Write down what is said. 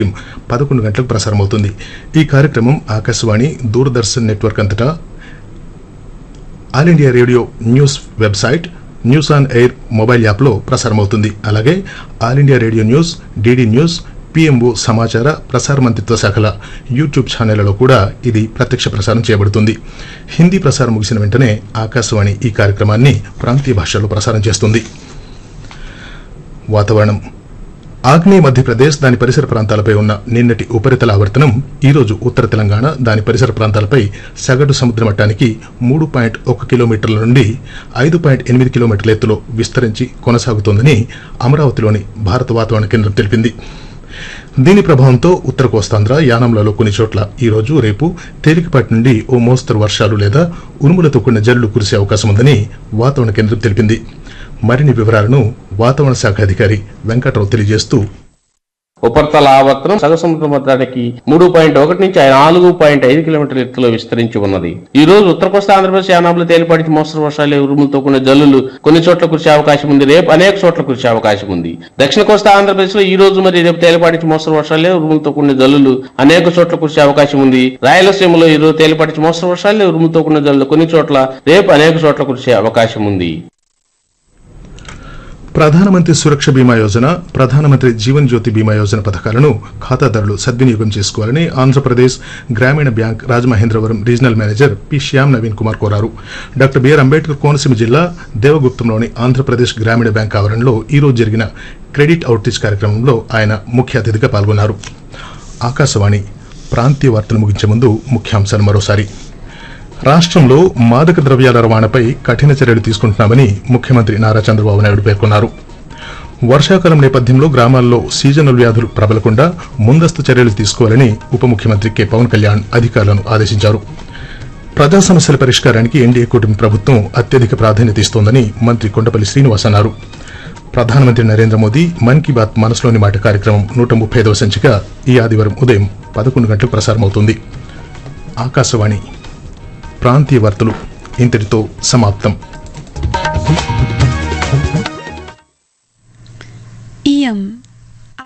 పదకొండు గంటలకు ప్రసారమవుతుంది ఈ కార్యక్రమం ఆకాశవాణి దూరదర్శన్ నెట్వర్క్ అంతటా all India radio news website news on air mobile యాప్లో ప్రసారమవుతుంది అలాగే all India radio news DD news PMO సమాచార ప్రసార మంత్రిత్వ శాఖల యూట్యూబ్ ఛానళ్లలో కూడా ఇది ప్రత్యక్ష ప్రసారం చేయబడుతుంది హిందీ ప్రసారం ముగిసిన వెంటనే ఆకాశవాణి ఈ కార్యక్రమాన్ని ప్రాంతీయ భాషల్లో ప్రసారం చేస్తుంది వాతావరణం ఆగ్నేయ మధ్యప్రదేశ్ దాని పరిసర ప్రాంతాలపై ఉన్న నిన్నటి ఉపరితల ఆవర్తనం ఈరోజు ఉత్తర తెలంగాణ దాని పరిసర ప్రాంతాలపై సగటు సముద్ర మట్టానికి మూడు పాయింట్ ఒక కిలోమీటర్ల నుండి ఐదు పాయింట్ ఎనిమిది కిలోమీటర్ల ఎత్తులో విస్తరించి కొనసాగుతోందని అమరావతిలోని భారత వాతావరణ కేంద్రం తెలిపింది దీని ప్రభావంతో ఉత్తర కోస్తాంధ్ర యానంలలో కొన్ని చోట్ల ఈ రోజు రేపు తేలికపాటి నుండి ఓ మోస్తరు వర్షాలు లేదా ఉరుములతో కూడిన జల్లులు కురిసే అవకాశం ఉందని వాతావరణ కేంద్రం తెలిపింది మరిన్ని వివరాలను వాతావరణ శాఖ అధికారి వెంకట్రావు తెలియజేస్తూ ఉపరితల ఆవర్తనం సగసముద్ర మట్టానికి మూడు పాయింట్ ఒకటి నుంచి నాలుగు పాయింట్ ఐదు కిలోమీటర్ల ఎత్తులో విస్తరించి ఉన్నది ఈ రోజు ఉత్తర కోస్తా ఆంధ్రప్రదేశ్ యానాంలో తేలిపాటి మోస్తరు వర్షాలు ఉరుములతో కూడిన జల్లులు కొన్ని చోట్ల కురిసే అవకాశం ఉంది రేపు అనేక చోట్ల కురిసే అవకాశం ఉంది దక్షిణ కోస్తా ఆంధ్రప్రదేశ్ లో ఈ రోజు మరి రేపు తేలిపాటి మోస్తరు వర్షాలు ఉరుములతో కూడిన జల్లులు అనేక చోట్ల కురిసే అవకాశం ఉంది రాయలసీమలో ఈ రోజు తేలిపాటి మోస్తరు వర్షాలు ఉరుములతో కూడిన జల్లులు కొన్ని చోట్ల రేపు అనేక చోట్ల కురిసే అవకాశం ఉంది ప్రధానమంత్రి సురక్ష బీమా యోజన ప్రధానమంత్రి జీవన్ జ్యోతి బీమా యోజన పథకాలను ఖాతాదారులు సద్వినియోగం చేసుకోవాలని ఆంధ్రప్రదేశ్ గ్రామీణ bank Rajamahendravaram regional manager P Shyam Naveen Kumar కోరారు డాక్టర్ బిఆర్ అంబేద్కర్ కోనసీమ జిల్లా దేవగుప్తంలోని ఆంధ్రప్రదేశ్ గ్రామీణ బ్యాంక్ ఆవరణలో ఈ రోజు జరిగిన క్రెడిట్ అవుట్రీచ్ కార్యక్రమంలో ఆయన ముఖ్య అతిథిగా పాల్గొన్నారు ఆకాశవాణి ప్రాంతీయ వార్తలు ముగించే ముందు ముఖ్యాంశాలు మరోసారి రాష్ట్రంలో మాదక ద్రవ్యాల రవాణాపై కఠిన చర్యలు తీసుకుంటున్నామని ముఖ్యమంత్రి నారా చంద్రబాబు నాయుడు పేర్కొన్నారు వర్షాకాలం నేపథ్యంలో గ్రామాల్లో సీజనల్ వ్యాధులు ప్రబలకుండా ముందస్తు చర్యలు తీసుకోవాలని ఉప ముఖ్యమంత్రి కె పవన్ కళ్యాణ్ అధికారులను ఆదేశించారు ప్రజా సమస్యల పరిష్కారానికి ఎన్డీఏ కూటమి ప్రభుత్వం అత్యధిక ప్రాధాన్యత ఇస్తోందని మంత్రి కొండపల్లి శ్రీనివాస్ అన్నారు ప్రధానమంత్రి నరేంద్ర మోదీ మన్ కీ బాత్ మనసులోని మాట కార్యక్రమం నూట ముప్పై ఐదవ సంచిక ఈ ఆదివారం ఉదయం పదకొండు గంటలకు ప్రసారమవుతుంది ఆకాశవాణి ప్రాంతీయ వార్తలు ఇంతటితో సమాప్తం इयम्